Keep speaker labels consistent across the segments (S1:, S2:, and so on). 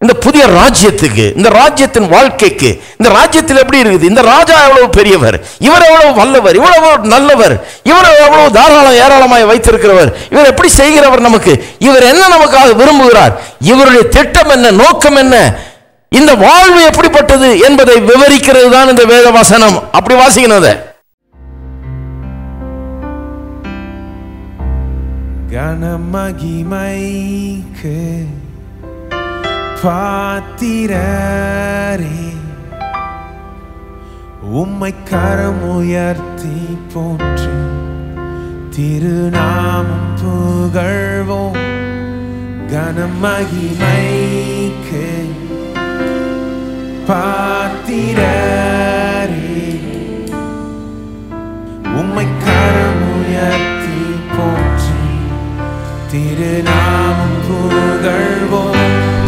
S1: இந்த புதிய ராஜ்யத்துக்கு இந்த ராஜ்யத்தின் வாழ்க்கைக்கு இந்த ராஜ்யத்தில் எப்படி இருக்குது இந்த ராஜா எவ்வளவு பெரியவர் இவர் எவ்வளவு வல்லவர் இவ்வளவு நல்லவர் இவர் எவ்வளவு தாராளம் ஏராளமாய் வைத்திருக்கிறவர் இவர் எப்படி செய்கிறவர் நமக்கு இவர் என்ன நமக்காக விரும்புகிறார் இவருடைய திட்டம் என்ன நோக்கம் என்ன இந்த வாழ்வு எப்படிப்பட்டது என்பதை விவரிக்கிறது தான் இந்த வேத வசனம் அப்படி வாசிக்கணும் அதை
S2: கனமகிமைக்கு பாத்திரரே உம்மை கரம் உயர்த்தி போற்றி திருநாமம் புகழ்வோம் கனமகிமைக்கு பாத்திரரே உம்மை கரம் உயர்த்தி போற்றி திருநாமம் புகழ்வோம்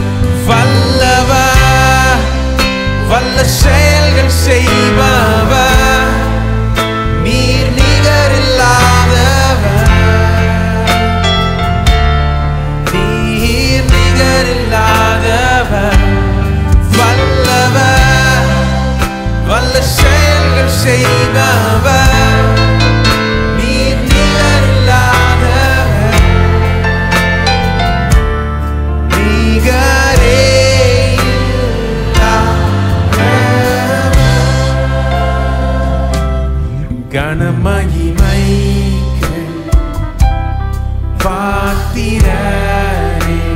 S2: வல்லவர் வல்ல செயல்கள் செய்பவர் நீர் நிகரில்லாதவர் நீர் நிகரில்லாதவர் வல்லவர் வல்ல செயல்கள் செய்பவர் நீர் நிகரில்லாதவர் நிகரே இல்லாதவர். கனமகிமைக்கு பாத்திரரே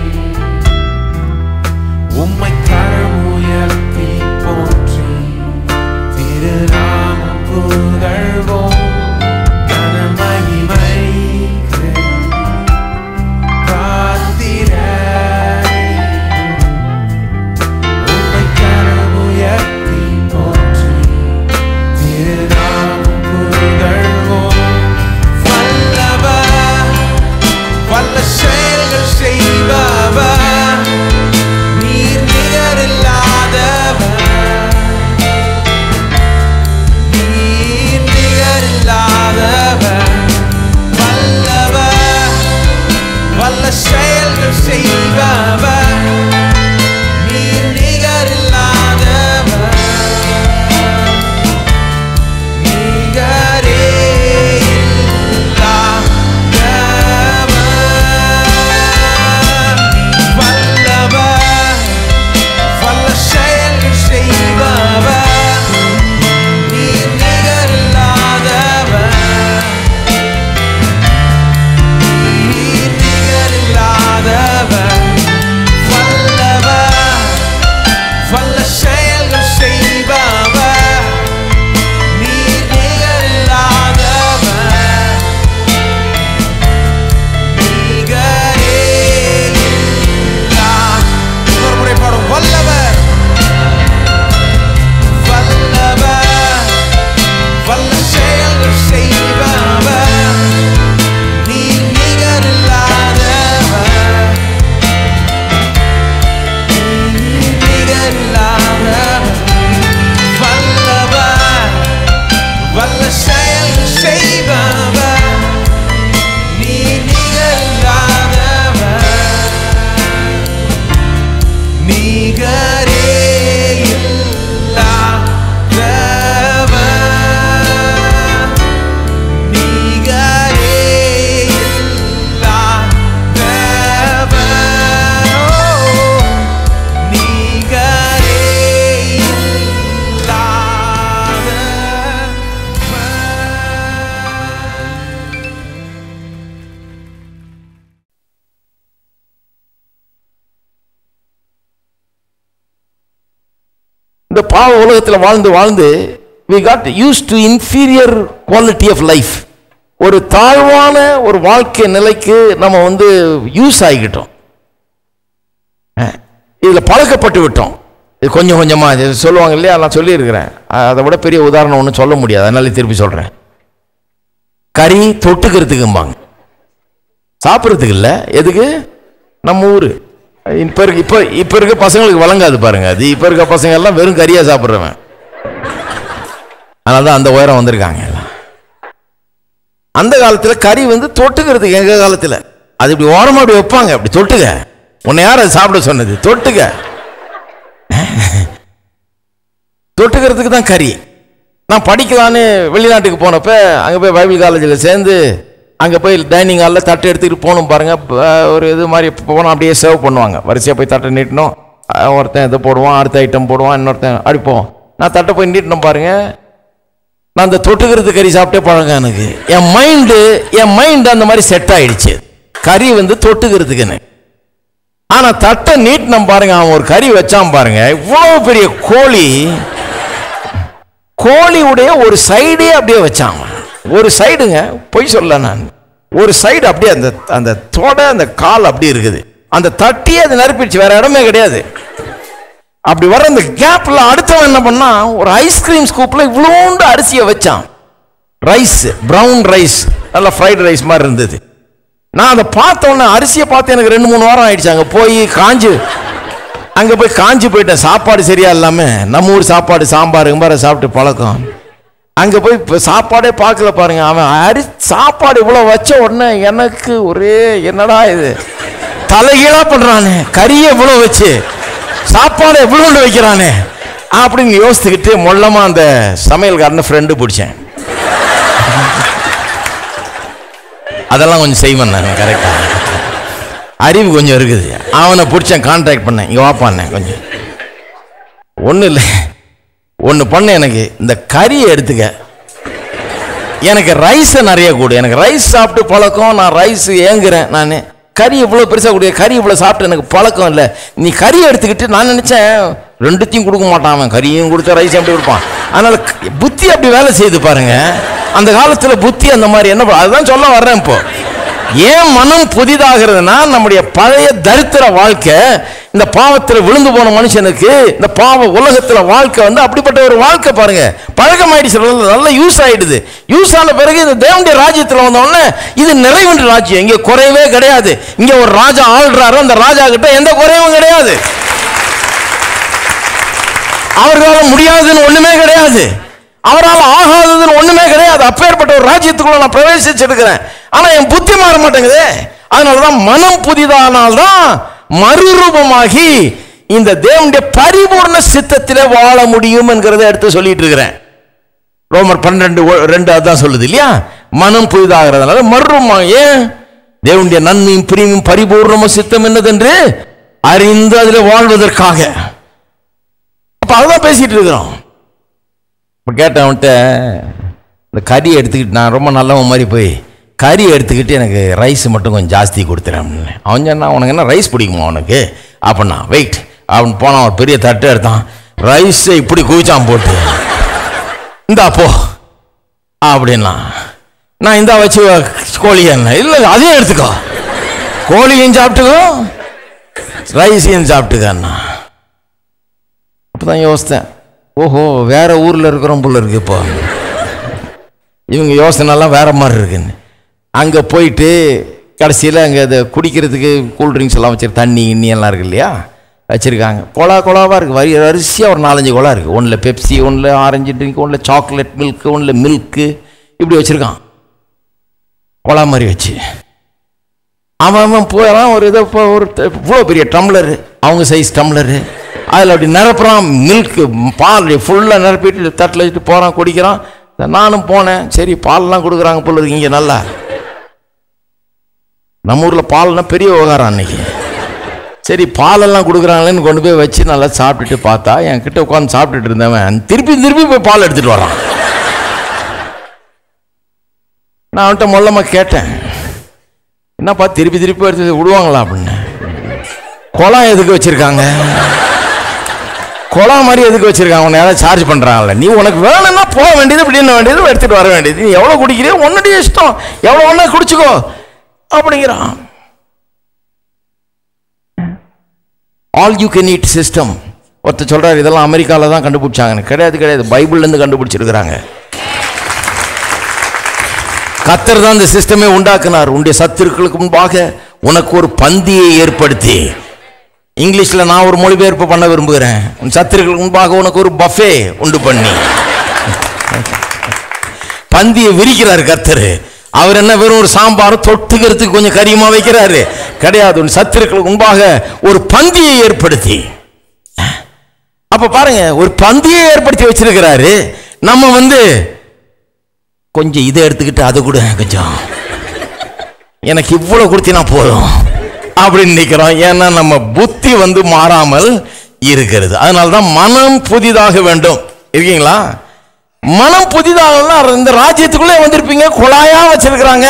S2: உம்மை கரம் உயர்த்தி போற்றி திருநாமம் புகழ்வோம் கனமகிமைக்கு பாத்திரரே உம்மை கரம் உயர்த்தி போற்றி திருநாமம் புகழ்வோம் வல்லவர் வல்ல செயல்கள் செய்பவர் நீர் நிகரில்லாதவர் நீர் நிகரில்லாதவர் வல்லவர் வல்ல செயல்கள் செய்பவர் நீர் நிகரில்லாதவர் நிகரே இல்லாதவர் வல்லவர் வல்ல செயல்கள் செய்பவர் நீர் நிகரில்லாதவர் நீர் நிகரில்லாதவர் வல்லவர் வல்ல செயல்கள் செய்பவர் நீர் நிகரில்லாதவர் நிகரே இல்லா ஒரு முறை பாடும் வல்லவர் வல்லவர் வல்ல செயல்கள் செய்பவர் நீர் நிகரில்லாதவர் நீர் நிகரில்லாதவர் வல்லவர் வல்ல செயல்கள் செய்பவர் நீர் நிகரில்லாதவர் நிகரே இல்லாதவர் நிகரே இல்லாதவர் ஓ, நிகரே இல்லாதவர்
S1: இந்த பாவ உலகத்தில் வாழ்ந்து வாழ்ந்து we got used to inferior quality of life ஒரு தாழ்வான ஒரு வாழ்க்கை நிலைக்கு நம்ம வந்து யூஸ் ஆகிக்கிட்டோம் அஹ், இதுல பழக்கப்பட்டு விட்டோம் இது கொஞ்சம் கொஞ்சமா இது சொல்லுவாங்க இல்லையா நான் சொல்லியிருக்கிறேன் அஹ், அதை விட பெரிய உதாரணம் ஒன்றும் சொல்ல முடியாது அதனால திருப்பி சொல்றேன் கறி தொட்டுக்கிறதுக்கும்பாங்க சாப்பிட்றதுக்கு இல்லை எதுக்கு நம்ம ஊர் இப்போ இருக்க இப்போ இப்போ இருக்க பசங்களுக்கு வழங்காது பாருங்க அது இப்போ இருக்க பசங்க எல்லாம் வெறும் கறியாக சாப்பிட்றவன் அதனால தான் அந்த உயரம் வந்திருக்காங்க எல்லாம் அந்த காலத்தில் கறி வந்து தொட்டுக்கிறதுக்கு எங்கள் காலத்தில் அது இப்படி ஓரமாக அப்படி வைப்பாங்க அப்படி தொட்டுக்க உன்னை யார் அது சாப்பிட சொன்னது தொட்டுக்க தொட்டுக்கிறதுக்கு தான் கறி நான் படிக்கலான்னு வெளிநாட்டுக்கு போனப்ப அங்கே போய் பைபிள் காலேஜில் சேர்ந்து அங்கே போய் டைனிங் ஹாலில் தட்டு எடுத்துக்கிட்டு போகணும் பாருங்க ப- ஒரு இது மாதிரி போனோம் அப்படியே சர்வ் பண்ணுவாங்க வரிசையாக போய் தட்டை நீட்டணும் அஹ் ஒருத்தன் இதை போடுவான் அடுத்த ஐட்டம் போடுவான் இன்னொருத்தன் அடிப்போம் நான் தட்டை போய் நீட்டணும் பாருங்க நான் அந்த தொட்டுக்கிறது கறி சாப்பிட்டே பழக்கம் எனக்கு என் மைண்டு என் மைண்டு அந்த மாதிரி செட் ஆயிடுச்சு கறி வந்து தொட்டுக்கிறதுக்குன்னு ஆனா தட்டை நீட்டினம் பாருங்க அவன் ஒரு கறி வச்சான் பாருங்க இவ்வளவு பெரிய கோழி கோழியுடைய ஒரு சைடே அப்படியே வச்சான் அவன். ஒரு சைடுங்க பொய் சொல்ல நான் ஒரு சைடு அப்படியே அந்த அந்த தொடை அந்த கால் அப்படி இருக்குது அந்த தட்டியே அது நறுப்பிடுச்சு வேற இடமே கிடையாது அப்படி வர அந்த கேப்ல அடுத்தவன் என்ன பண்ணா ஒரு ஐஸ்கிரீம் ஸ்கூப்ல இவ்வளோண்டு அரிசியை வச்சான் ரைஸ் பிரவுன் ரைஸ் நல்லா ஃப்ரைட் ரைஸ் மாதிரி இருந்தது நான் அதை பார்த்த உடனே அரிசியை பார்த்து எனக்கு ரெண்டு மூணு வாரம் ஆயிடுச்சு அங்கே போய் காஞ்சு அங்கே போய் காஞ்சு போயிட்டேன் சாப்பாடு சரியா இல்லாம நம்ம ஊர் சாப்பாடு சாம்பார் கிம்பார சாப்பிட்டு பழக்கம் அங்கே போய் இப்போ சாப்பாடே பார்க்கல பாருங்க அவன் அரி சாப்பாடு இவ்வளோ வச்ச உடனே எனக்கு ஒரே என்னடா இது தலைகீழா பண்ணுறானே கறியை இவ்வளோ வச்சு சாப்பாடு எவ்வளோ வைக்கிறானே அப்படின்னு யோசித்துக்கிட்டு மொல்லமா அந்த சமையல்காரனை ஃப்ரெண்டு பிடிச்சேன் அதெல்லாம் கொஞ்சம் செய்வேன் நான் கரெக்டாக அறிவு கொஞ்சம் இருக்குது அவனை பிடிச்சேன் கான்டாக்ட் பண்ணேன் இங்கே வாப்பாண்ணே கொஞ்சம் ஒன்றும் இல்லை ஒன்று பண்ண எனக்கு இந்த கறியை எடுத்துக்க எனக்கு ரைஸை நிறைய கொடு எனக்கு ரைஸ் சாப்பிட்டு பழக்கம் நான் ரைஸ் ஏங்குறேன் நான் கறி இவ்வளோ பெருசாக கொடு கறி இவ்வளோ சாப்பிட்டு எனக்கு பழக்கம் இல்லை நீ கறி எடுத்துக்கிட்டு நான் நினச்சேன் ரெண்டுத்தையும் கொடுக்க மாட்டான் அவன் கறியும் கொடுத்த ரைஸ் எப்படி கொடுப்பான் அதனால க- புத்தி அப்படி வேலை செய்து பாருங்க அந்த காலத்தில் புத்தி அந்த மாதிரி என்ன ப- அதுதான் சொல்ல வர்றேன் இப்போ ஏன் மனம் புதிதாகிறதுனா நம்முடைய பழைய தரித்திர வாழ்க்கை இந்த பாவத்தில் விழுந்து போன மனுஷனுக்கு இந்த பாவ உலகத்துல வாழ்க்கை வந்து அப்படிப்பட்ட ஒரு வாழ்க்கை பாருங்க பழக்கமாயிடுச்சு நல்ல- நல்ல யூஸ் ஆயிடுது யூஸ் ஆன பிறகு இந்த தேவனுடைய ராஜ்யத்தில் வந்த உடனே இது நிறைவுன்ற ராஜ்யம் இங்க குறைவே கிடையாது இங்க ஒரு ராஜா ஆள்றாரு அந்த ராஜா கிட்ட எந்த குறைவும் கிடையாது அவர்களால் முடியாதுன்னு ஒண்ணுமே கிடையாது அவரால் ஆகாததுன்னு ஒண்ணுமே கிடையாது அப்பேற்பட்ட ஒரு ராஜ்யத்துக்குள்ள நான் பிரவேசிச்சிருக்கிறேன் ஆனா என் புத்தி மாற மாட்டேங்குதே அதனாலதான் மனம் புதிதானால்தான் மறுரூபமாகி இந்த தேவனுடைய பரிபூர்ண சித்தத்திலே வாழ முடியும் என்கிறத எடுத்து சொல்லிட்டு இருக்கிறேன் ரோமர் பன்னெண்டு ஒ- ரெண்டு அதான் சொல்லுது இல்லையா மனம் புதிதாகிறதுனால மறுரூபமா ஏன் தேவனுடைய நன்மையும் பிரிவும் பரிபூர்ணமும் சித்தம் என்னதென்று அறிந்து அதில் வாழ்வதற்காக அப்ப அதுதான் பேசிட்டு இருக்கிறோம் இப்போ கேட்டேன் அவன்கிட்ட இந்த கறி எடுத்துக்கிட்டு நான் ரொம்ப நல்லவன் மாதிரி போய் கறி எடுத்துக்கிட்டு எனக்கு ரைஸ் மட்டும் கொஞ்சம் ஜாஸ்தி கொடுத்துறேன் அவன் சொன்னா உனக்கு என்ன ரைஸ் பிடிக்குமா உனக்கு அப்படின்னா வெயிட் அவன் போனான் ஒரு பெரிய தட்டு எடுத்தான் ரைஸை இப்படி குவிச்சான் போட்டு இந்தா போ அப்படின்னா நான் இந்தா வச்சு கோழி என்ன இல்லை அதையும் எடுத்துக்கோ கோழியும் சாப்பிட்டுக்கோ ரைஸையும் சாப்பிட்டுக்கண்ணா அப்பதான் யோசித்தேன் ஓஹோ வேற ஊர்ல இருக்கிறோம் போல இருக்கு இப்போ இவங்க யோசனைலாம் வேற மாதிரி இருக்குன்னு அங்கே போயிட்டு கடைசியில் அங்கே இது குடிக்கிறதுக்கு கூல் ட்ரிங்க்ஸ் எல்லாம் வச்சு தண்ணி கிண்ணி எல்லாம் இருக்கு இல்லையா வச்சுருக்காங்க கொலா கொலாவாக இருக்குது வரி வரிசையாக ஒரு நாலஞ்சு கொலா இருக்குது ஒன்றில் பெப்சி ஒன்றில் ஆரஞ்சு ட்ரிங்க் ஒன்றில் சாக்லேட் மில்க்கு ஒன்றில் மில்க்கு இப்படி வச்சுருக்கான் கொலா மாதிரி வச்சு அவன் அவன் போகிறான் ஒரு இதை இப்போ ஒரு இவ்வளோ பெரிய டம்ளரு அவங்க சைஸ் டம்ளரு அதில் அப்படி நிரப்புறான் மில்க்கு பால் ஃபுல்லாக நிரப்பிட்டு தட்டில் வச்சுட்டு போகிறான் குடிக்கிறான் நானும் போனேன் சரி பால்லாம் கொடுக்குறாங்க போல இருக்கு இங்கே நல்லா நம்ம ஊரில் பால்னா பெரிய விவகாரம் அன்னைக்கு சரி பாலெல்லாம் கொடுக்குறாங்களேன்னு கொண்டு போய் வச்சு நல்லா சாப்பிட்டுட்டு பார்த்தா என் கிட்ட உட்காந்து சாப்பிட்டுட்டு இருந்தவன் திருப்பி திருப்பி போய் பால் எடுத்துட்டு வரான் நான் அவன்கிட்ட மொல்லமா கேட்டேன் என்னப்பா திருப்பி திருப்பி எடுத்து விடுவாங்களா அப்படின்னு குளம் எதுக்கு வச்சிருக்காங்க குளம் மாதிரி எதுக்கு வச்சிருக்காங்க உன்னை யாராவது சார்ஜ் பண்றாங்கல்ல நீ உனக்கு வேணும்னா போக வேண்டியது இப்படின்னு வேண்டியது எடுத்துட்டு வர வேண்டியது நீ எவ்வளவு குடிக்கிறியோ உன்னுடைய இஷ்டம் எவ்வளவு ஒண்ணா குடிச்சுக்கோ அப்படிங்கிறான் all you can eat system ஒருத்தர் சொல்றாரு இதெல்லாம் அமெரிக்கால தான் கண்டுபிடிச்சாங்க கிடையாது கிடையாது பைபிள்ல இருந்து கண்டுபிடிச்சிருக்கிறாங்க கத்தர் தான் இந்த சிஸ்டமே உண்டாக்குனார் உன்னுடைய சத்துருக்களுக்கு முன்பாக உனக்கு ஒரு பந்தியை ஏற்படுத்தி இங்கிலீஷ்ல நான் ஒரு மொழிபெயர்ப்பு பண்ண விரும்புகிறேன் உன் சத்துருக்களுக்கு முன்பாக உனக்கு ஒரு பஃபே உண்டு பண்ணி பந்தியை விரிக்கிறார் கர்த்தர் அவர் என்ன வெறும் ஒரு சாம்பார் தொட்டுக்கிறதுக்கு கொஞ்சம் கரியுமா வைக்கிறாரு கிடையாது உன் சத்துருக்களுக்கு முன்பாக ஒரு பந்தியை ஏற்படுத்தி அப்ப பாருங்க ஒரு பந்தியை ஏற்படுத்தி வச்சிருக்கிறாரு நம்ம வந்து கொஞ்சம் இதை எடுத்துக்கிட்டு அதை கூட கொஞ்சம் எனக்கு இவ்வளவு கொடுத்தினா போதும் அப்படின்னு நினைக்கிறோம் ஏன்னா நம்ம புத்தி வந்து மாறாமல் இருக்கிறது அதனால தான் மனம் புதிதாக வேண்டும் இருக்கீங்களா மனம் புதிதாகனா இந்த ராஜ்யத்துக்குள்ளே வந்திருப்பீங்க குழாயா வச்சிருக்கிறாங்க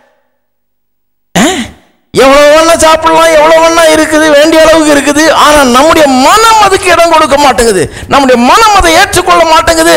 S1: அஹ், எவ்வளவு வேணா சாப்பிடலாம் எவ்வளவு வேணா இருக்குது வேண்டிய அளவுக்கு இருக்குது ஆனா நம்முடைய மனம் அதுக்கு இடம் கொடுக்க மாட்டேங்குது நம்முடைய மனம் அதை ஏற்றுக்கொள்ள மாட்டேங்குது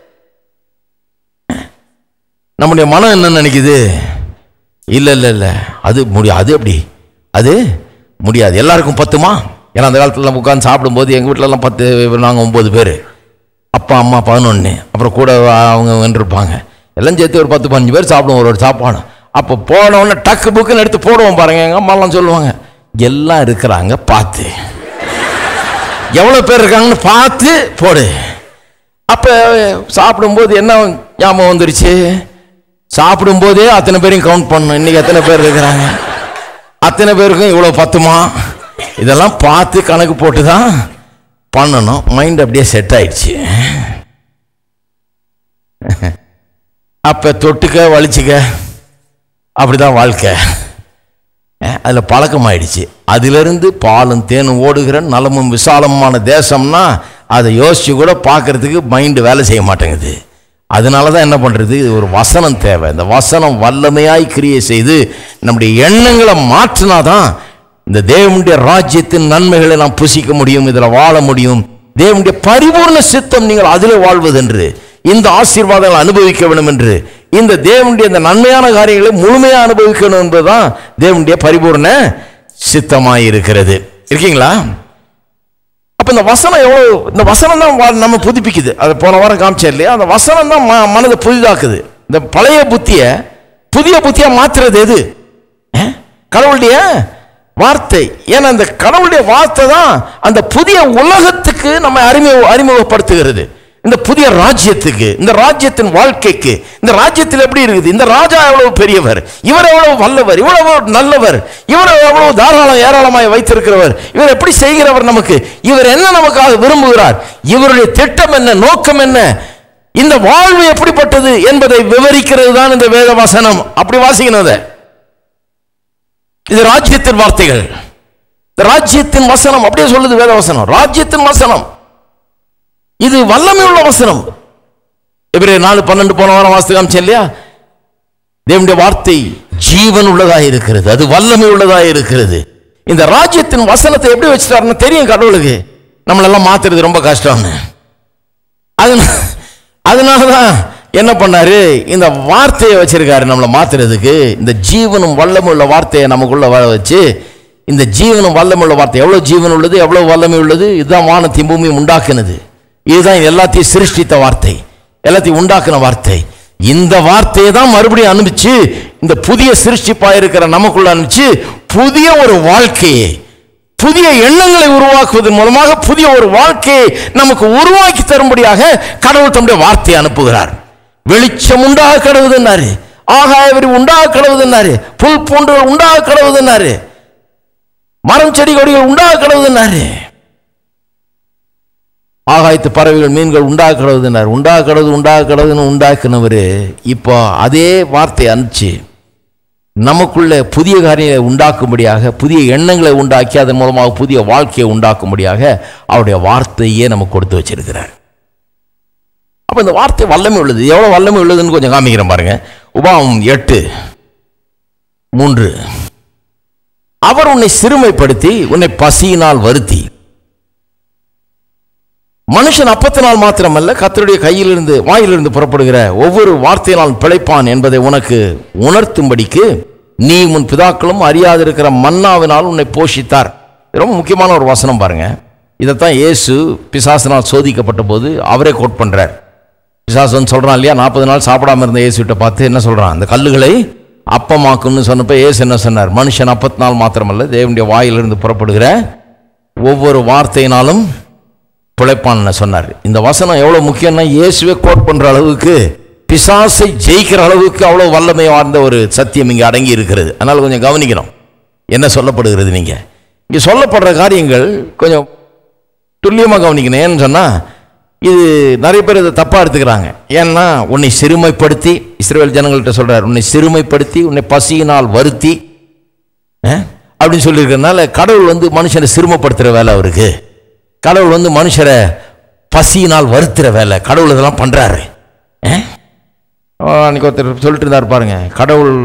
S1: நம்முடைய மனம் என்ன நினைக்குது இல்ல இல்ல இல்ல அது முடியாது அது எப்படி அது முடியாது எல்லாருக்கும் பத்துமா ஏன்னா அந்த காலத்துல நம்ம உட்காந்து சாப்பிடும்போது எங்க வீட்ல எல்லாம் பத்து நாங்க ஒன்பது பேர் அப்பா அம்மா பதினொன்று அப்புறம் கூட அவங்க வென்றிருப்பாங்க எல்லாம் சேர்த்து ஒரு பத்து பதினஞ்சு பேர் சாப்பிடுவோம் ஒரு ஒரு சாப்பாடு அப்போ போன உடனே டக்கு புக்குன்னு எடுத்து போடுவோம் பாருங்க எங்கள் அம்மாலாம் சொல்லுவாங்க எல்லாம் இருக்கிறாங்க பார்த்து எவ்வளோ பேர் இருக்காங்கன்னு பார்த்து போடு அப்போ சாப்பிடும்போது என்ன ஞாபகம் வந்துருச்சு சாப்பிடும்போதே அத்தனை பேரையும் கவுண்ட் பண்ணணும் இன்னைக்கு எத்தனை பேர் இருக்கிறாங்க அத்தனை பேருக்கும் இவ்வளோ பத்துமா இதெல்லாம் பார்த்து கணக்கு போட்டு தான் பண்ணணும் மைண்ட் அப்படியே செட் ஆயிடுச்சு அப்போ தொட்டுக்க வலிச்சுக்க அப்படிதான் வாழ்க்கை அதில் பழக்கமாயிடுச்சு அதிலிருந்து பாலும் தேனும் ஓடுகிற நலமும் விசாலமான தேசம்னா அதை யோசிச்சு கூட பார்க்கறதுக்கு மைண்டு வேலை செய்ய மாட்டேங்குது அதனால தான் என்ன பண்ணுறது இது ஒரு வசனம் தேவை இந்த வசனம் வல்லமையாய் கிரியை செய்து நம்முடைய எண்ணங்களை மாற்றினாதான் இந்த தேவனுடைய ராஜ்யத்தின் நன்மைகளை நாம் புசிக்க முடியும் இதில் வாழ முடியும் தேவனுடைய பரிபூர்ண சித்தம் நீங்கள் அதில் வாழ்வதென்று இந்த ஆசீர்வாதங்களை அனுபவிக்க வேண்டும் என்று இந்த தேவனுடைய இந்த நன்மையான காரியங்களை முழுமையாக அனுபவிக்கணும் என்பதுதான் தேவனுடைய பரிபூர்ண சித்தமாய் இருக்கிறது இருக்கீங்களா அப்ப இந்த வசனம் எவ்வளவு இந்த வசனம் தான் வா- நம்ம புதுப்பிக்குது அது போன வாரம் காமிச்சேன் இல்லையா அந்த வசனம் தான் ம- மனதை புதிதாக்குது இந்த பழைய புத்திய புதிய புத்தியா மாத்துறது எது அஹ்? கடவுளுடைய வார்த்தை ஏன்னா அந்த கடவுளுடைய வார்த்தை தான் அந்த புதிய உலகத்துக்கு நம்ம அறிமுக அறிமுகப்படுத்துகிறது இந்த புதிய ராஜ்யத்துக்கு இந்த ராஜ்யத்தின் வாழ்க்கைக்கு இந்த ராஜ்யத்தில் எப்படி இருக்குது இந்த ராஜா எவ்வளவு பெரியவர் இவர் எவ்வளவு வல்லவர் இவ்வளவு நல்லவர் இவர் எவ்வளவு தாராளம் ஏராளமாய் வைத்திருக்கிறவர் இவர் எப்படி செய்கிறவர் நமக்கு இவர் என்ன நமக்காக விரும்புகிறார் இவருடைய திட்டம் என்ன நோக்கம் என்ன இந்த வாழ்வு எப்படிப்பட்டது என்பதை விவரிக்கிறது தான் இந்த வேத வசனம் அப்படி வாசிக்கணும் அதை இது ராஜ்யத்தின் வார்த்தைகள் இந்த ராஜ்யத்தின் வசனம் அப்படியே சொல்லுது வேத வசனம் ராஜ்யத்தின் வசனம் இது வல்லமை உள்ள வசனம் எபிரே நாலு பன்னெண்டு போன வாரம் வாசித்து காமிச்சேன் இல்லையா தேவனுடைய வார்த்தை ஜீவன் உள்ளதாக இருக்கிறது அது வல்லமை உள்ளதாக இருக்கிறது இந்த ராஜ்யத்தின் வசனத்தை எப்படி வச்சுட்டாருன்னு தெரியும் கடவுளுக்கு நம்மளெல்லாம் மாத்துறது ரொம்ப கஷ்டம்னு அதனால அதனாலதான் என்ன பண்ணாரு இந்த வார்த்தையை வச்சிருக்காரு நம்மளை மாத்துறதுக்கு இந்த ஜீவனும் வல்லமை உள்ள வார்த்தையை நமக்குள்ள வர வச்சு இந்த ஜீவனும் வல்லமை உள்ள வார்த்தை எவ்வளவு ஜீவன் உள்ளது எவ்வளவு வல்லமை உள்ளது இதுதான் வானத்தையும் பூமியும் உண்டாக்குனது இதுதான் எல்லாத்தையும் சிருஷ்டித்த வார்த்தை எல்லாத்தையும் உண்டாக்குன வார்த்தை இந்த வார்த்தையை தான் மறுபடியும் அனுப்பிச்சு இந்த புதிய சிருஷ்டிப்பா இருக்கிற நமக்குள்ள அனுப்பிச்சு புதிய ஒரு வாழ்க்கையை புதிய எண்ணங்களை உருவாக்குவதன் மூலமாக புதிய ஒரு வாழ்க்கையை நமக்கு உருவாக்கி தரும்படியாக கடவுள் தம்முடைய வார்த்தையை அனுப்புகிறார் வெளிச்சம் உண்டாக கடவுதுன்னாரு ஆகாய விரிவு உண்டாக கடவுதுன்னாரு புல் பூண்டுகள் உண்டாக கடவுதுன்னாரு மரம் செடி கொடிகள் உண்டாக கடவுதுன்னாரு ஆகாயத்து பறவைகள் மீன்கள் உண்டாக கடவுதுன்னார் உண்டாக கடவுது உண்டாக கடவுதுன்னு உண்டாக்குனவர் இப்போ அதே வார்த்தையை அனுப்பிச்சு நமக்குள்ள புதிய காரியங்களை உண்டாக்கும்படியாக புதிய எண்ணங்களை உண்டாக்கி அதன் மூலமாக புதிய வாழ்க்கையை உண்டாக்கும்படியாக அவருடைய வார்த்தையே நமக்கு கொடுத்து வச்சிருக்கிறார் அப்ப இந்த வார்த்தை வல்லமை உள்ளது எவ்வளவு வல்லமை உள்ளதுன்னு கொஞ்சம் காமிக்கிறேன் பாருங்க உபாவம் எட்டு மூன்று அவர் உன்னை சிறுமைப்படுத்தி உன்னை பசியினால் வருத்தி மனுஷன் அப்பத்தினால் மாத்திரமல்ல கர்த்தருடைய கையிலிருந்து வாயிலிருந்து புறப்படுகிற ஒவ்வொரு வார்த்தையினால் பிழைப்பான் என்பதை உனக்கு உணர்த்தும்படிக்கு நீ உன் பிதாக்களும் அறியாதிருக்கிற மன்னாவினால் உன்னை போஷித்தார் இது ரொம்ப முக்கியமான ஒரு வசனம் பாருங்க இதைத்தான் இயேசு பிசாசினால் சோதிக்கப்பட்ட போது அவரே கோட் பண்றார் பிசாசு வந்து சொல்றான் இல்லையா நாற்பது நாள் சாப்பிடாம இருந்த இயேசுகிட்ட பார்த்து என்ன சொல்றான் அந்த கல்லுகளை அப்பமாக்கும்னு சொன்னப்ப இயேசு என்ன சொன்னார் மனுஷன் அப்பத்து நாள் மாத்திரமல்ல தேவனுடைய வாயிலிருந்து புறப்படுகிற ஒவ்வொரு வார்த்தையினாலும் பிழைப்பான்னு சொன்னார் இந்த வசனம் எவ்வளவு முக்கியம்னா இயேசுவே கோட் பண்ற அளவுக்கு பிசாசை ஜெயிக்கிற அளவுக்கு அவ்வளவு வல்லமை வார்ந்த ஒரு சத்தியம் இங்க அடங்கி இருக்கிறது அதனால கொஞ்சம் கவனிக்கணும் என்ன சொல்லப்படுகிறது நீங்க இங்க சொல்லப்படுற காரியங்கள் கொஞ்சம் துல்லியமாக கவனிக்கணும் ஏன்னு சொன்னால் இது நிறைய பேர் இதை தப்பாக எடுத்துக்கிறாங்க ஏன்னா உன்னை சிறுமைப்படுத்தி இஸ்ரேல் ஜனங்கள்கிட்ட சொல்கிறார் உன்னை சிறுமைப்படுத்தி உன்னை பசியினால் வருத்தி அஹ், அப்படின்னு சொல்லியிருக்கிறதுனால கடவுள் வந்து மனுஷனை சிறுமைப்படுத்துகிற வேலை அவருக்கு கடவுள் வந்து மனுஷரை பசியினால் வருத்துகிற வேலை கடவுள் இதெல்லாம் பண்ணுறாரு அன்னைக்கு ஒருத்தர் சொல்லிட்டு இருந்தார் பாருங்க கடவுள்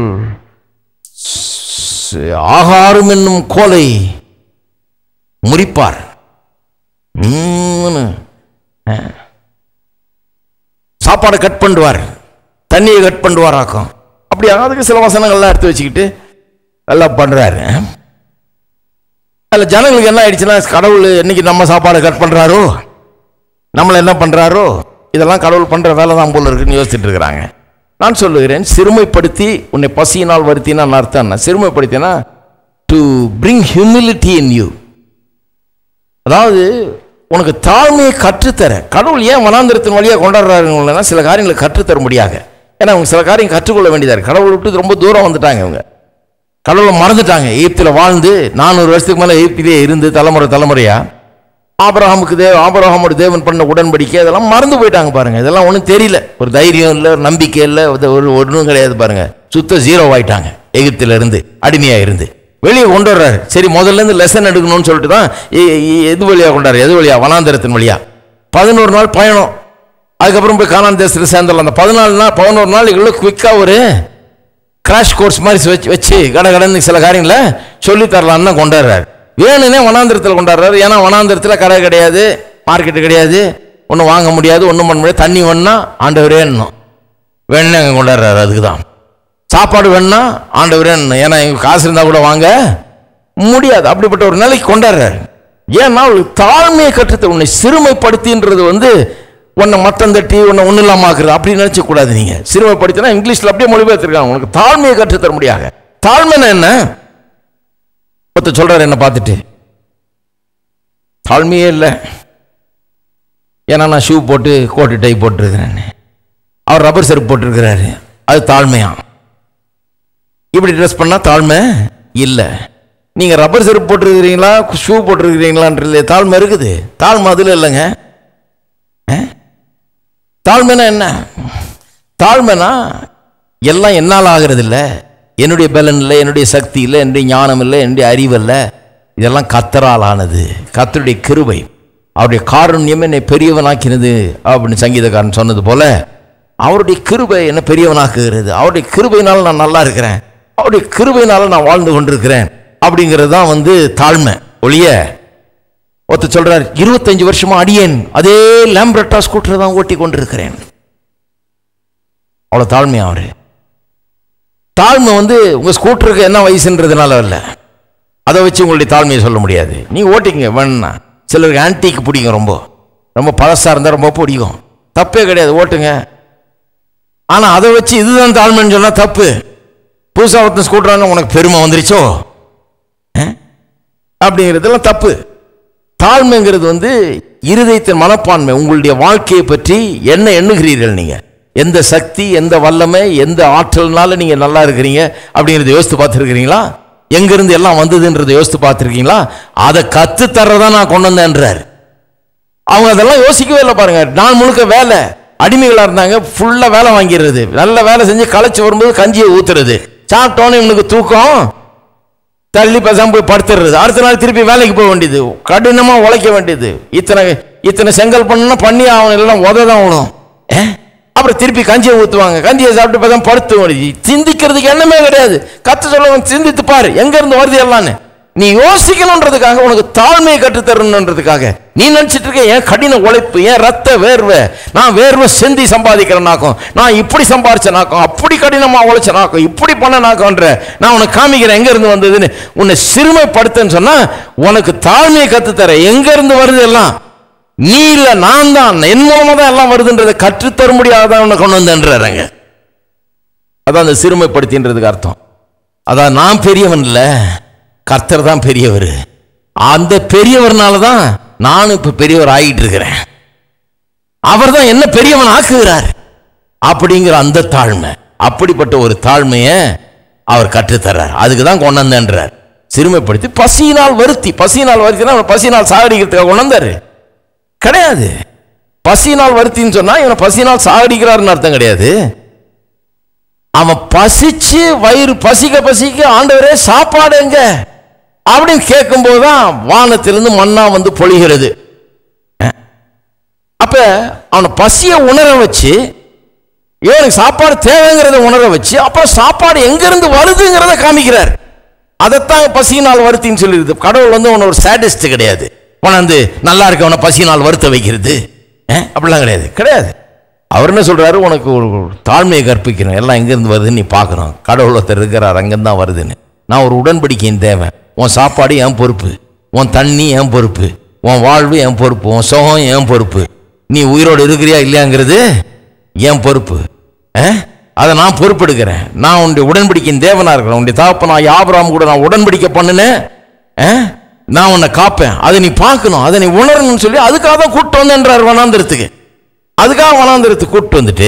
S1: ஸ்- ஆகாரம் என்னும் கோலை முறிப்பார் ம்னு. அஹ். சாப்பாடை கட் பண்ணுவார் தண்ணியை கட் பண்ணுவார் ஆக்கும் அப்படி அதுக்கு சில வசனங்கள்லாம் எடுத்து வச்சுக்கிட்டு எல்லாம் பண்ணுறாரு அதில் ஜனங்களுக்கு என்ன ஆயிடுச்சுன்னா கடவுள் என்னைக்கு நம்ம சாப்பாடை கட் பண்ணுறாரோ நம்மளை என்ன பண்ணுறாரோ இதெல்லாம் கடவுள் பண்ணுற வேலை தான் போல இருக்குன்னு யோசிச்சுட்டு இருக்கிறாங்க நான் சொல்லுகிறேன் சிறுமைப்படுத்தி உன்னை பசியினால் வருத்தினா அர்த்தம் என்ன சிறுமைப்படுத்தினா to bring humility in you அதாவது உனக்கு தாழ்மையை கற்றுத்தர கடவுள் ஏன் வனாந்திரத்தின் வழியாக கொண்டாடுறாருங்கன்னா சில காரியங்களை கற்றுத்தர முடியாது ஏன்னா அவங்க சில காரியம் கற்றுக்கொள்ள வேண்டியதாக இருக்கு கடவுளை விட்டு ரொம்ப தூரம் வந்துட்டாங்க இவங்க கடவுளை மறந்துட்டாங்க எகிப்தில் வாழ்ந்து நானூறு வருஷத்துக்கு மேலே எகிப்திலே இருந்து தலைமுறை தலைமுறையா ஆபரகாமுக்கு தேவ ஆபரகாமோட தேவன் பண்ண உடன்படிக்கை அதெல்லாம் மறந்து போயிட்டாங்க பாருங்க இதெல்லாம் ஒன்றும் தெரியல ஒரு தைரியம் இல்லை ஒரு நம்பிக்கை இல்லை இது ஒரு ஒன்றும் கிடையாது பாருங்க சுத்த ஜீரோ ஆயிட்டாங்க எகிப்தில் இருந்து அடிமையா இருந்து வெளியே கொண்டு வர்றாரு சரி முதல்ல இருந்து லெசன் எடுக்கணும்னு சொல்லிட்டு தான் எ- எ- எது வழியா கொண்டாரு எது வழியா வனாந்தரத்தின் வழியா பதினோரு நாள் பயணம் அதுக்கப்புறம் போய் கானான் தேசத்தில் சேர்ந்துடலாம் அந்த பதினாலு நாள் பதினோரு நாள் இவ்வளோ குவிக்காக ஒரு கிராஷ் கோர்ஸ் மாதிரி வச்சு வச்சு கட கடன்னு சில காரியங்களை சொல்லி தரலான்னு தான் கொண்டாடுறாரு வேணுனே வனாந்திரத்தில் கொண்டாடுறாரு ஏன்னா வனாந்திரத்தில் கடை கிடையாது மார்க்கெட்டு கிடையாது ஒன்றும் வாங்க முடியாது ஒன்றும் பண்ண முடியாது தண்ணி வேணும்னா ஆண்டவரே என்னும் வேணும்னு அங்கே கொண்டாடுறாரு அதுக்கு தான் சாப்பாடு வேணும்னா ஆண்டவரே என்னும் ஏன்னா இங்க காசு இருந்தால் கூட வாங்க முடியாது அப்படிப்பட்ட ஒரு நிலைக்கு கொண்டாடுறாரு ஏன்னா அவளுக்கு தாழ்மையை கற்றுத்த உன்னை சிறுமைப்படுத்தின்றது வந்து உன்னை மட்டம் தட்டி உன்னை ஒன்றும் இல்லாம ஆக்குறது அப்படி நினைச்ச கூடாது நீங்க சிறுமைப்படுத்தினா இங்கிலீஷ்ல அப்படியே மொழிபெயர்த்திருக்காங்க உனக்கு தாழ்மையை கற்றுத்தர முடியாது தாழ்மைன்னா என்ன ஒருத்தர் சொல்றாரு என்ன பார்த்துட்டு தாழ்மையே இல்லை ஏன்னா நான் ஷூ போட்டு கோட்டு டை போட்டிருக்கிறேன் அவர் ரப்பர் செருப்பு போட்டிருக்கிறாரு அது தாழ்மையா இப்படி ட்ரெஸ் பண்ணா தாழ்மை இல்லை நீங்க ரப்பர் செருப்பு போட்டிருக்கிறீங்களா ஷூ போட்டிருக்கிறீங்களான்ற தாழ்மை இருக்குது தாழ்மை அதில் இல்லைங்க அஹ்? தாழ்மைனா என்ன தாழ்மைனா எல்லாம் என்னால் ஆகிறது இல்லை என்னுடைய பலன் இல்லை என்னுடைய சக்தி இல்லை என்னுடைய ஞானம் இல்லை என்னுடைய அறிவு இல்லை இதெல்லாம் கத்தரால் ஆனது கத்தருடைய கிருபை அவருடைய காருண்யம் என்னை பெரியவனாக்கினது அப்படின்னு சங்கீதக்காரன் சொன்னது போல அவருடைய கிருபை என்னை பெரியவனாக்குகிறது அவருடைய கிருபையினால நான் நல்லா இருக்கிறேன் அவருடைய கிருபையினால நான் வாழ்ந்து கொண்டிருக்கிறேன் அப்படிங்கிறது தான் வந்து தாழ்மை ஒழிய ஒருத்தர் சொல்றார் இருபத்தஞ்சு வருஷமா அடியேன் அதே லேம்ப்ரட்டா ஸ்கூட்டர் தான் ஓட்டி கொண்டிருக்கிறேன் அவ்வளோ தாழ்மையா அவரு தாழ்மை வந்து உங்க ஸ்கூட்டருக்கு என்ன வயசுன்றதுனால இல்ல அதை வச்சு உங்களுடைய தாழ்மையை சொல்ல முடியாது நீங்க ஓட்டிங்க வேணும்னா சிலருக்கு ஆன்டிக்கு பிடிக்கும் ரொம்ப ரொம்ப பழசா இருந்தா ரொம்ப பிடிக்கும் தப்பே கிடையாது ஓட்டுங்க ஆனா அதை வச்சு இதுதான் தாழ்மைன்னு சொன்னா தப்பு புதுசா ஒருத்தன் ஸ்கூட்டரான உனக்கு பெருமை வந்துருச்சோ அஹ்? அப்படிங்கிறதெல்லாம் தப்பு தாழ்மைங்கிறது வந்து இருதயத்தின் மனப்பான்மை உங்களுடைய வாழ்க்கையை பற்றி என்ன எண்ணுகிறீர்கள் நீங்க எந்த சக்தி எந்த வல்லமை எந்த ஆற்றல்னால நீங்க நல்லா இருக்கிறீங்க அப்படிங்கறத யோசித்து பார்த்துருக்கிறீங்களா எங்கிருந்து எல்லாம் வந்ததுன்றதை யோசித்து பார்த்துருக்கீங்களா அதை கத்து தர்றதா நான் கொண்டு வந்தேன்றார் அவங்க அதெல்லாம் யோசிக்கவே இல்லை பாருங்க நான் முழுக்க வேலை அடிமைகளா இருந்தாங்க ஃபுல்லா வேலை வாங்கிடுறது நல்ல வேலை செஞ்சு களைச்சு வரும்போது கஞ்சியை ஊத்துறது சாப்பிட்டோன்னு இவனுக்கு தூக்கம் தள்ளி பேசாம போய் படுத்துறது அடுத்த நாள் திருப்பி வேலைக்கு போக வேண்டியது கடினமா உழைக்க வேண்டியது இத்தனை இத்தனை செங்கல் பண்ணா பண்ணி அவன் எல்லாம் உததான் விடும் ஏ? அப்புறம் திருப்பி கஞ்சியை ஊத்துவாங்க கஞ்சியை சாப்பிட்டு பேசாம படுத்து வேண்டியது சிந்திக்கிறதுக்கு எண்ணமே கிடையாது கத்து சொல்லுவாங்க சிந்தித்து பாரு எங்க இருந்து வருது எல்லாம்னு நீ யோசிக்கணுன்றதுக்காக உனக்கு தாழ்மையை கற்றுத்தரணுன்றதுக்காக நீ நினைச்சிட்டு இருக்க ஏன் கடின உழைப்பு ஏன் ரத்த வேர்வை நான் வேர்வை செந்தி சம்பாதிக்கிறேனாக்கும் நான் இப்படி சம்பாதிச்சனாக்கும் அப்படி கடினமா உழைச்சனாக்கும் இப்படி பண்ணனாக்கன்ற நான் உனக்கு காமிக்கிறேன் எங்க இருந்து வந்ததுன்னு உன்னை சிறுமைப்படுத்தன்னு சொன்னா உனக்கு தாழ்மையை கத்துத்தர எங்க இருந்து வருது எல்லாம் நீ இல்ல நான் தான் என் மூலமா தான் எல்லாம் வருதுன்றதை கற்றுத்தர முடியாதான் உன்னை கொண்டு வந்தேன்றாங்க அதான் அந்த சிறுமைப்படுத்தின்றதுக்கு அர்த்தம் அதான் நான் பெரியவன் இல்ல கர்த்தர் தான் பெரியவர் அந்த பெரியவர்னால தான் நானும் இப்ப பெரியவர் ஆகிட்டு இருக்கிறேன் அவர் தான் என்ன பெரியவன் ஆக்குகிறார் அப்படிங்கிற அந்த தாழ்மை அப்படிப்பட்ட ஒரு தாழ்மையை அவர் கற்றுத்தர்றார் அதுக்கு தான் கொண்டு வந்தேன்றார் சிறுமைப்படுத்தி பசியினால் வருத்தி பசியினால் வருத்தினா அவன் பசியினால் சாகடிக்கிறதுக்காக கொண்டு வந்தாரு கிடையாது பசியினால் வருத்தின்னு சொன்னா இவனை பசியினால் சாகடிக்கிறாருன்னு அர்த்தம் கிடையாது அவன் பசிச்சு வயிறு பசிக்க பசிக்க ஆண்டவரே சாப்பாடு எங்க அப்படின்னு கேட்கும்போது தான் வானத்திலிருந்து மண்ணா வந்து பொழிகிறது அப்ப அவனை பசியை உணர வச்சு இவனுக்கு சாப்பாடு தேவைங்கிறத உணர வச்சு அப்புறம் சாப்பாடு எங்கிருந்து வருதுங்கிறத காமிக்கிறார் அதைத்தான் பசியினால் வருத்தின்னு சொல்லிடுது கடவுள் வந்து அவனை ஒரு சேடிஸ்ட் கிடையாது உனந்து நல்லா இருக்க அவனை பசியினால் வருத்த வைக்கிறது அஹ், அப்படிலாம் கிடையாது கிடையாது அவர் என்ன சொல்றாரு உனக்கு ஒரு ஒரு தாழ்மையை கற்பிக்கணும் எல்லாம் எங்கேருந்து வருதுன்னு நீ பார்க்கணும் கடவுள் ஒருத்தர் இருக்கிறார் அங்கேருந்து தான் வருதுன்னு நான் ஒரு உடன்படிக்கையின் தேவை உன் சாப்பாடு என் பொறுப்பு உன் தண்ணி என் பொறுப்பு உன் வாழ்வு என் பொறுப்பு உன் சுகம் என் பொறுப்பு நீ உயிரோடு இருக்கிறியா இல்லையாங்கிறது என் பொறுப்பு அஹ்? அதை நான் பொறுப்பெடுக்கிறேன் நான் உன்னுடைய உடன்படிக்கையின் தேவனா இருக்கிறேன் உன்னுடைய தகப்ப நான் யாபராம் கூட நான் உடன்படிக்கை பண்ணினேன் அஹ்? நான் உன்னை காப்பேன் அதை நீ பார்க்கணும் அதை நீ உணரணும்னு சொல்லி அதுக்காக தான் கூப்பிட்டு வந்தேன்றார் வனாந்திரத்துக்கு அதுக்காக வனாந்திரத்துக்கு கூப்பிட்டு வந்துட்டு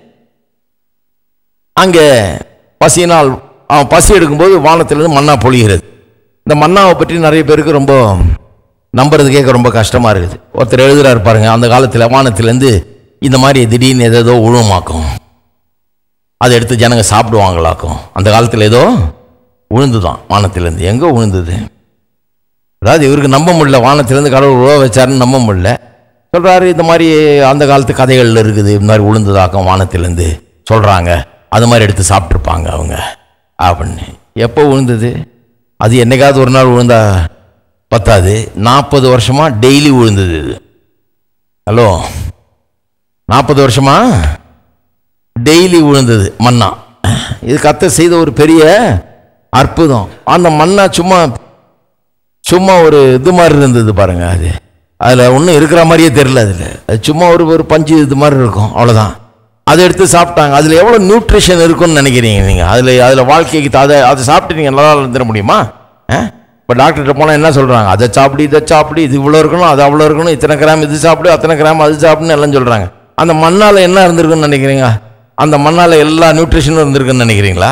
S1: அங்கே பசியினால் அவன் பசி எடுக்கும்போது வானத்திலிருந்து மண்ணா பொழிகிறது இந்த மண்ணாவை பற்றி நிறைய பேருக்கு ரொம்ப நம்புறது கேட்க ரொம்ப கஷ்டமா இருக்குது ஒருத்தர் எழுதுறாரு பாருங்க அந்த காலத்தில் வானத்திலேருந்து இந்த மாதிரி திடீர்னு ஏதோ உழுவமாக்கும் அதை எடுத்து ஜனங்க சாப்பிடுவாங்களாக்கும் அந்த காலத்தில் ஏதோ உழுந்துதான் வானத்திலேருந்து எங்கே உழுந்தது அதாவது இவருக்கு நம்ப முடியல வானத்திலேருந்து கடவுள் உழவ வச்சாருன்னு நம்ப முடியல சொல்றாரு இந்த மாதிரி அந்த காலத்து கதைகள்ல இருக்குது இந்த மாதிரி உளுந்ததாக்கம் வானத்திலேருந்து சொல்றாங்க அது மாதிரி எடுத்து சாப்பிட்ருப்பாங்க அவங்க அப்படின்னு எப்போ விழுந்தது அது என்னைக்காவது ஒரு நாள் விழுந்தா பத்தாது நாற்பது வருஷமா டெய்லி விழுந்தது இது ஹலோ நாற்பது வருஷமா டெய்லி விழுந்தது மண்ணா இது கத்த செய்த ஒரு பெரிய அற்புதம் அந்த மண்ணா சும்மா சும்மா ஒரு இது மாதிரி இருந்தது பாருங்க அது அதில் ஒன்றும் இருக்கிற மாதிரியே தெரியல அதில் அது சும்மா ஒரு ஒரு பஞ்சு இது மாதிரி இருக்கும் அவ்வளோதான் அதை எடுத்து சாப்பிட்டாங்க அதில் எவ்வளோ நியூட்ரிஷன் இருக்குன்னு நினைக்கிறீங்க நீங்கள் அதில் அதில் வாழ்க்கைக்கு த- அதை அதை சாப்பிட்டு நீங்கள் நல்லா இருந்துட முடியுமா இப்போ டாக்டர்கிட்ட போனால் என்ன சொல்கிறாங்க அதை சாப்பிடு இதை சாப்பிடு இது இவ்வளோ இருக்கணும் அது அவ்வளோ இருக்கணும் இத்தனை கிராம் இது சாப்பிடு அத்தனை கிராம் அது சாப்பிடுன்னு எல்லாம் சொல்கிறாங்க அந்த மண்ணால் என்ன இருந்திருக்குன்னு நினைக்கிறீங்க அந்த மண்ணால் எல்லா நியூட்ரிஷனும் இருந்திருக்குன்னு நினைக்கிறீங்களா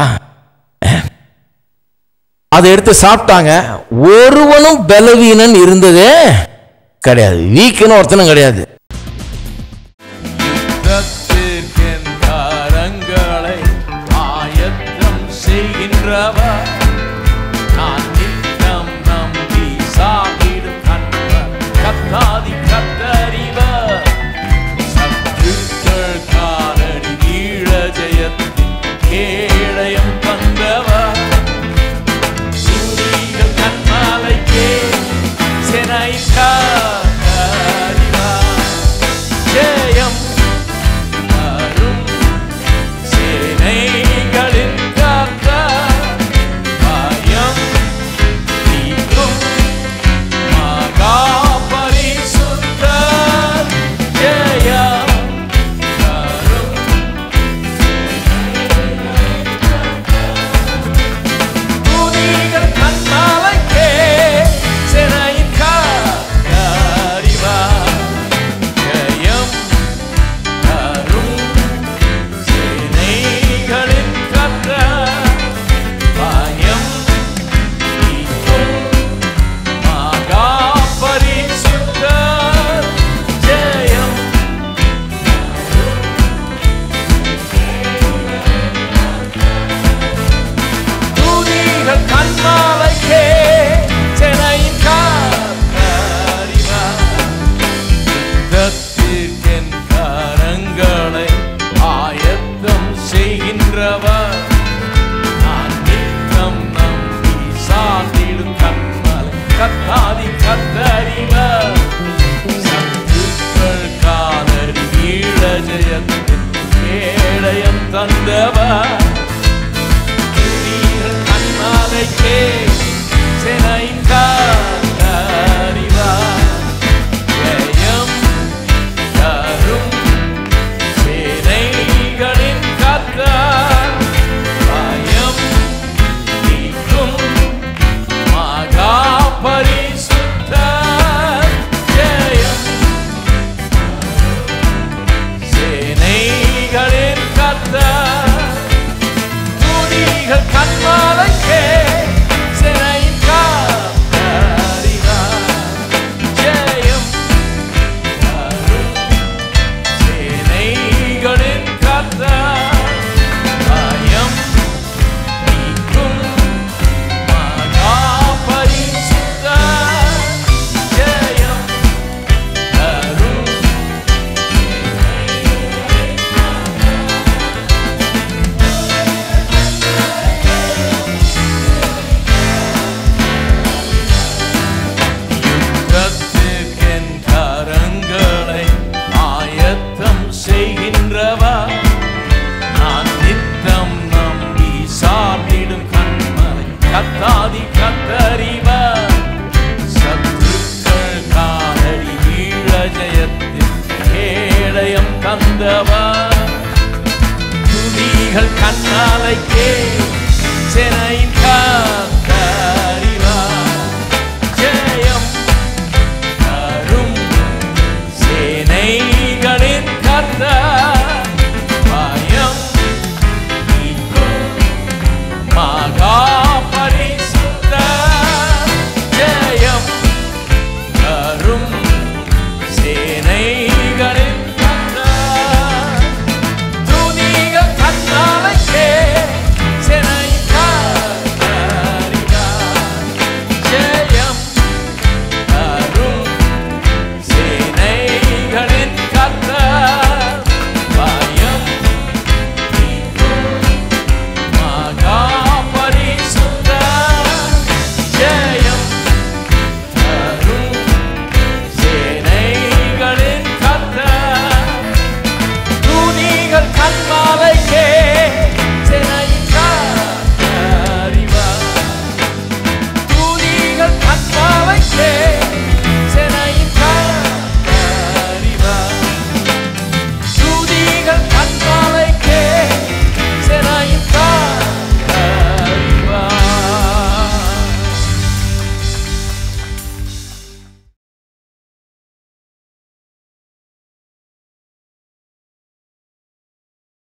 S1: அதை எடுத்து சாப்பிட்டாங்க ஒருவனும் பலவீனன் இருந்ததே கிடையாது வீக்குன்னு ஒருத்தனும் கிடையாது
S2: யுத்தத்திற்கென் கரங்களை ஆயத்தம் செய்கின்றவர் நான் நித்தம் நம்பி சாகிடும் கண்வர் கத்தாதி கத்தறிவர் சத்துக்கள் காலடி ஈழ ஜெயத்தின் கேடயம் தந்தவர் சூரியன் கண்மாலைக்கே செனைக்கார்